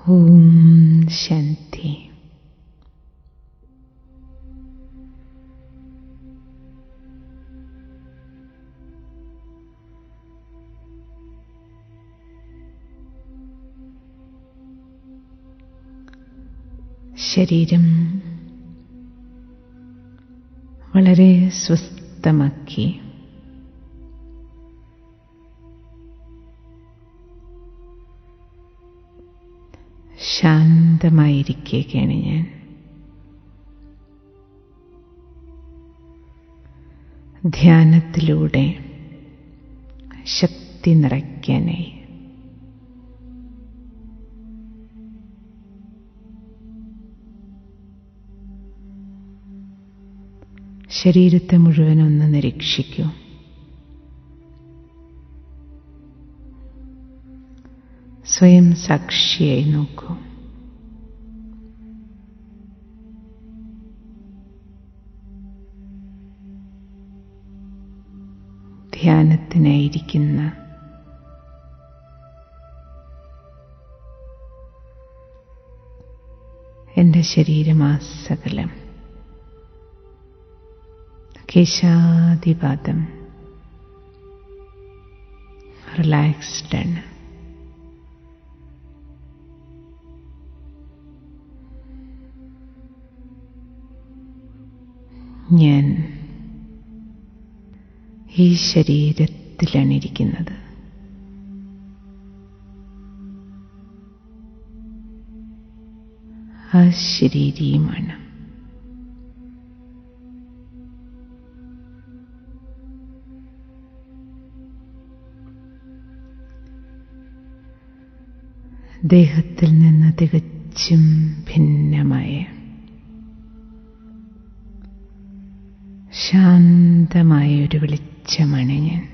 ഓം ശാന്തി ശരീരം വളരെ സ്വസ്ഥമാക്കി ശാന്തമായിരിക്കുകയാണ് ഞാൻ ധ്യാനത്തിലൂടെ ശക്തി നിറയ്ക്കാനായി ശരീരത്തെ മുഴുവൻ ഒന്ന് നിരീക്ഷിക്കൂ സ്വയം സാക്ഷിയായി നോക്കൂ ധ്യാനത്തിനായിരിക്കുന്ന എൻ്റെ ശരീരമാസകലം കേശാദിപാദം റിലാക്സ്ഡ് ആണ് ഞാൻ ഈ ശരീരത്തിലാണ് ഇരിക്കുന്നത് ആ ശരീരിയുമാണ് ദേഹത്തിൽ നിന്ന് തികച്ചും ഭിന്നമായ ശാന്തമായ ഒരു വെളിച്ചമാണ് ഞാൻ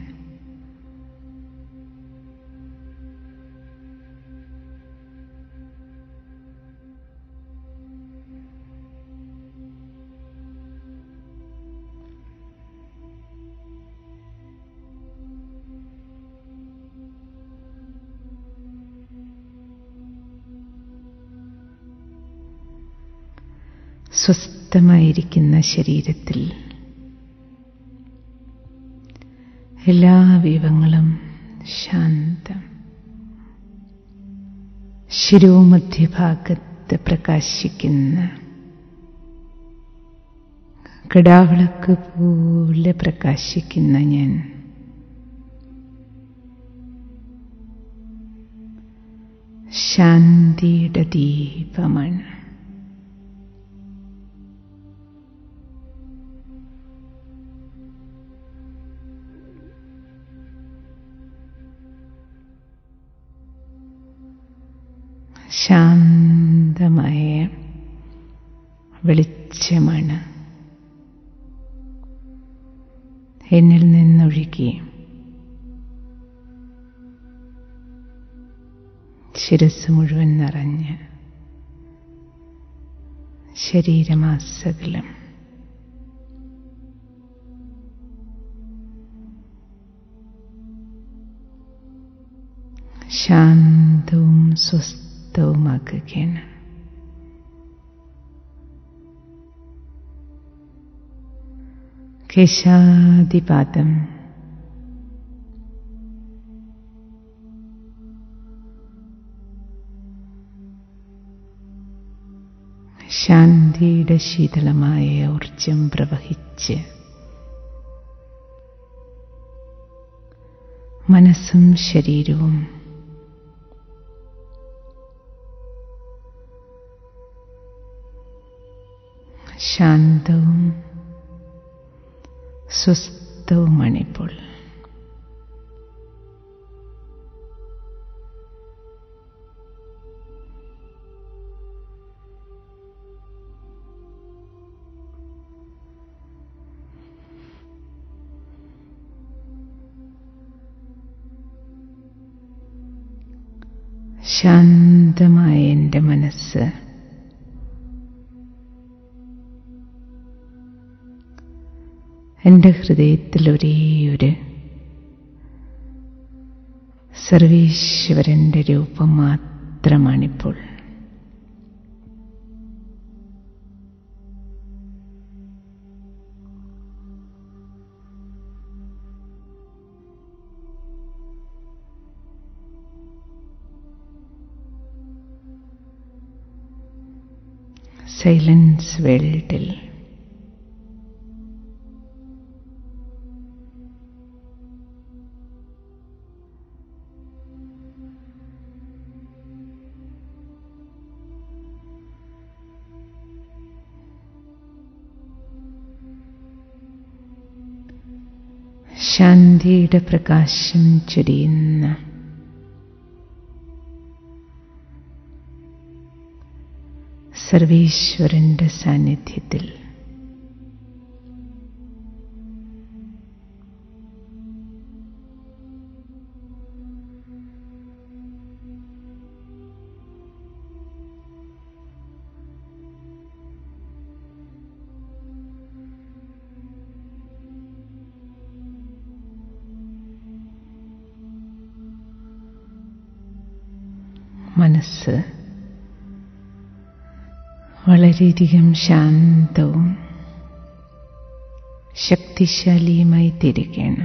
സ്വസ്ഥമായിരിക്കുന്ന ശരീരത്തിൽ എല്ലാ അവയവങ്ങളും ശാന്തം ശിരോമധ്യഭാഗത്ത് പ്രകാശിക്കുന്ന കിടാവിളക്ക് പോലെ പ്രകാശിക്കുന്ന ഞാൻ ശാന്തിയുടെ ദീപമാണ് ശാന്തമായ വെളിച്ചമാണ് എന്നിൽ നിന്നൊഴുകി ശിരസ് മുഴുവൻ നിറഞ്ഞ് ശരീരമാസകലം ശാന്തവും സ്വസ്ഥവുമാക്കുകയാണ് കേശാദിപാദം ശാന്തിയുടെ ശീതളമായ ഊർജം പ്രവഹിച്ച് മനസ്സും ശരീരവും ശാന്തവും സ്വസ്ഥവുമാണിപ്പോൾ ശാന്തമായ എൻ്റെ മനസ്സ് എൻ്റെ ഹൃദയത്തിൽ ഒരേ ഒരു സർവീശ്വരൻ്റെ രൂപം മാത്രമാണിപ്പോൾ സൈലൻസ് വേൾഡിൽ ശാന്തിയുടെ പ്രകാശം ചൊരിയുന്ന സർവീശ്വരന്റെ സാന്നിധ്യത്തിൽ മനസ്സ് വളരെയധികം ശാന്തവും ശക്തിശാലിയുമായി തീരുകയാണ്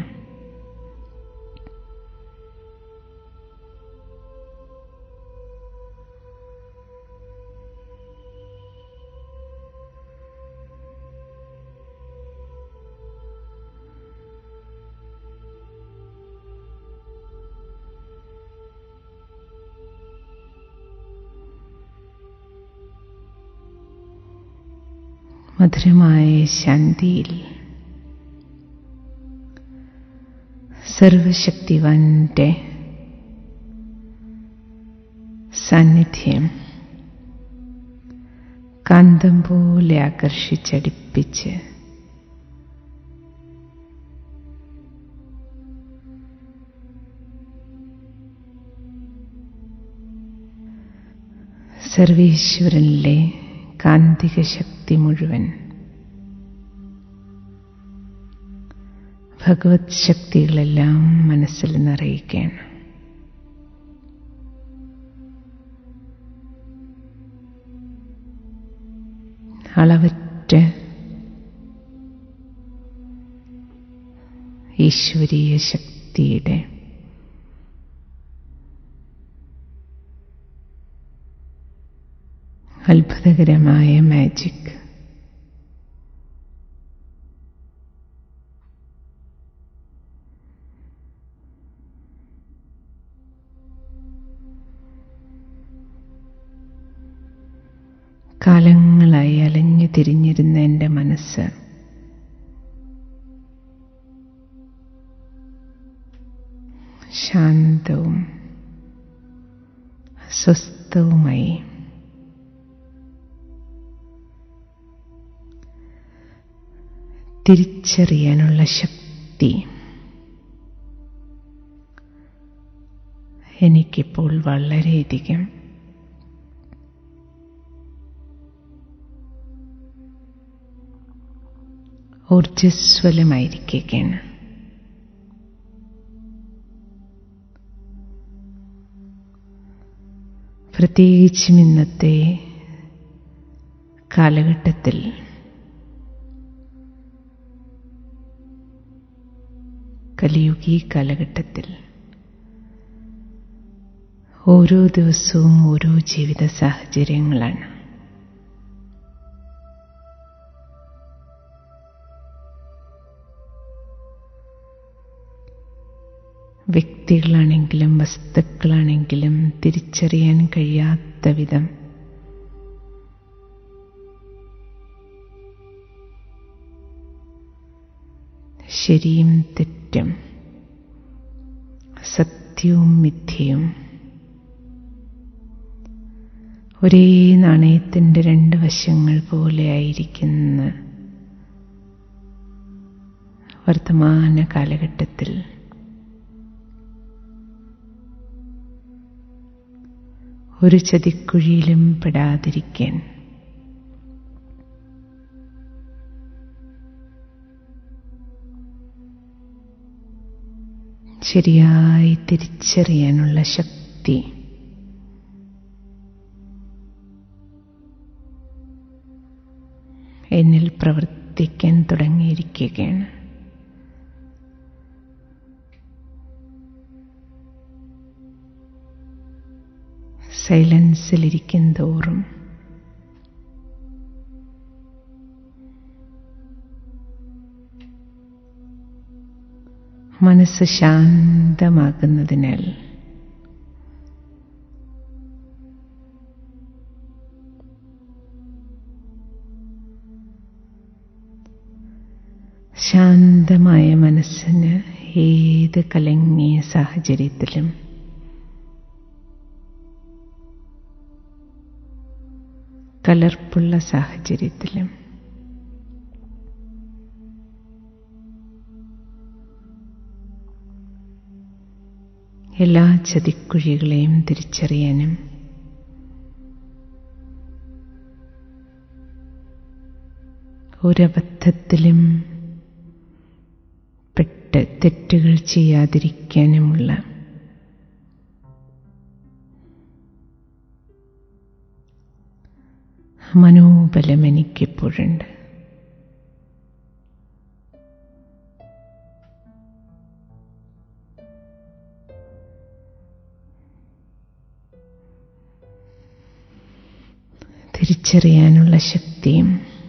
മധുരമായ ശാന്തിയിൽ സർവശക്തിവാന്റെ സാന്നിധ്യം കാന്തം പോലെ ആകർഷിച്ചടിപ്പിച്ച് സർവീശ്വരനിലെ കാന്തിക ശക്തി മുഴുവൻ ഭഗവത് ശക്തികളെല്ലാം മനസ്സിൽ നിറയിക്കുകയാണ് അളവറ്റ ഈശ്വരീയ ശക്തിയുടെ അത്ഭുതകരമായ മാജിക് കാലങ്ങളായി അലഞ്ഞു തിരിഞ്ഞിരുന്ന എൻ്റെ മനസ്സ് ശാന്തവും സ്വസ്ഥവുമായി തിരിച്ചറിയാനുള്ള ശക്തി എനിക്കിപ്പോൾ വളരെയധികം ഊർജസ്വലമായിരിക്കുകയാണ് പ്രത്യേകിച്ചും ഇന്നത്തെ കാലഘട്ടത്തിൽ കലിയുഗി കാലഘട്ടത്തിൽ ഓരോ ദിവസവും ഓരോ ജീവിത സാഹചര്യങ്ങളാണ് വ്യക്തികളാണെങ്കിലും വസ്തുക്കളാണെങ്കിലും തിരിച്ചറിയാൻ കഴിയാത്ത വിധം ശരിയും തെറ്റും സത്യവും മിഥ്യയും ഒരേ നാണയത്തിൻ്റെ രണ്ട് വശങ്ങൾ പോലെ ആയിരിക്കുന്ന വർത്തമാന കാലഘട്ടത്തിൽ ഒരു ചതിക്കുഴിയിലും പെടാതിരിക്കാൻ ശരിയായി തിരിച്ചറിയാനുള്ള ശക്തി എന്നിൽ പ്രവർത്തിക്കാൻ തുടങ്ങിയിരിക്കുകയാണ് സൈലൻസിലിരിക്കും തോറും മനസ്സ് ശാന്തമാകുന്നതിനാൽ ശാന്തമായ മനസ്സിന് ഏത് കലങ്ങിയ സാഹചര്യത്തിലും കലർപ്പുള്ള സാഹചര്യത്തിലും എല്ലാ ചതിക്കുഴികളെയും തിരിച്ചറിയാനും ഒരബദ്ധത്തിലും പെട്ട് തെറ്റുകൾ ചെയ്യാതിരിക്കാനുമുള്ള മനോബലം എനിക്കിപ്പോഴുണ്ട് തിരിച്ചറിയാനുള്ള ശക്തിയും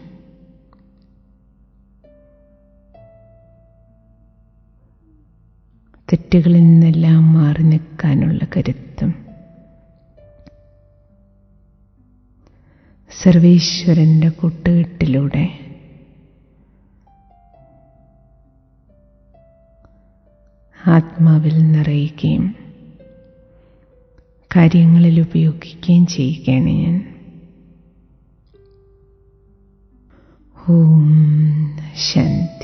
തെറ്റുകളിൽ നിന്നെല്ലാം മാറി നിൽക്കാനുള്ള കരുത്തും സർവീശ്വരന്റെ കൂട്ടുകെട്ടിലൂടെ ആത്മാവിൽ നിറയുകയും കാര്യങ്ങളിൽ ഉപയോഗിക്കുകയും ചെയ്യുകയാണ് ഞാൻ ഓം ശാന്തി